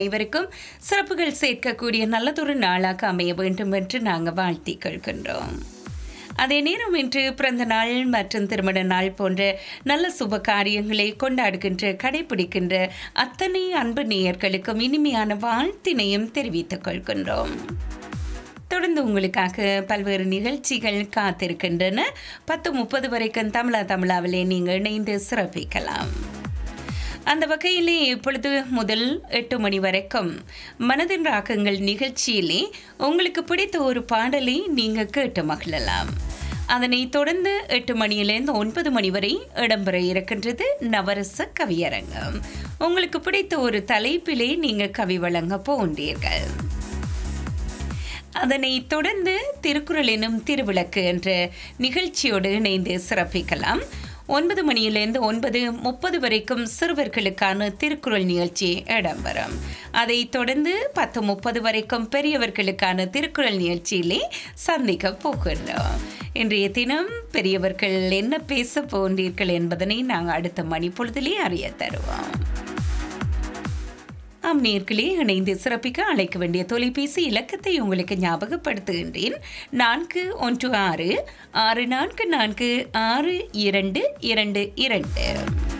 அனைவருக்கும் சிறப்புகள் சேர்க்கக்கூடிய நல்லதொரு நாளாக அமைய வேண்டும் என்று நாங்கள் வாழ்த்தி கேட்கின்றோம் அதே நேரம் இன்று பிறந்த நாள் மற்றும் திருமண நாள் போன்ற நல்ல சுப காரியங்களை கொண்டாடுகின்ற கடைபிடிக்கின்ற அத்தனை அன்பு நேயர்களுக்கும் இனிமையான வாழ்த்தினையும் தெரிவித்துக் கொள்கின்றோம் தொடர்ந்து உங்களுக்காக பல்வேறு நிகழ்ச்சிகள் காத்திருக்கின்றன பத்து முப்பது வரைக்கும் தமிழா தமிழாவிலே நீங்கள் இணைந்து சிறப்பிக்கலாம் அந்த வகையிலே இப்பொழுது முதல் எட்டு மணி வரைக்கும் மனதின் ராகங்கள் நிகழ்ச்சியிலே உங்களுக்கு பிடித்த ஒரு பாடலை நீங்கள் கேட்டு மகிழலாம் அதனைத் தொடர்ந்து எட்டு மணியிலிருந்து ஒன்பது மணி வரை இடம்பெற இருக்கின்றது நவரச கவியரங்கம் உங்களுக்கு பிடித்த ஒரு தலைப்பிலே நீங்கள் கவி வழங்க போன்றீர்கள் அதனைத் தொடர்ந்து திருக்குறள் எனும் திருவிளக்கு என்ற நிகழ்ச்சியோடு இணைந்து சிறப்பிக்கலாம் ஒன்பது மணியிலிருந்து ஒன்பது முப்பது வரைக்கும் சிறுவர்களுக்கான திருக்குறள் நிகழ்ச்சி இடம்பெறும் அதைத் தொடர்ந்து பத்து முப்பது வரைக்கும் பெரியவர்களுக்கான திருக்குறள் நிகழ்ச்சியிலே சந்திக்க போகின்றோம் இன்றைய தினம் பெரியவர்கள் என்ன பேச போன்றீர்கள் என்பதனை நாங்கள் அடுத்த மணிப்பொழுதிலே அறிய தருவோம் ஆம் நேர்களே இணைந்து சிறப்பிக்க அழைக்க வேண்டிய தொலைபேசி இலக்கத்தை உங்களுக்கு ஞாபகப்படுத்துகின்றேன் நான்கு ஒன்று ஆறு ஆறு நான்கு நான்கு ஆறு இரண்டு இரண்டு இரண்டு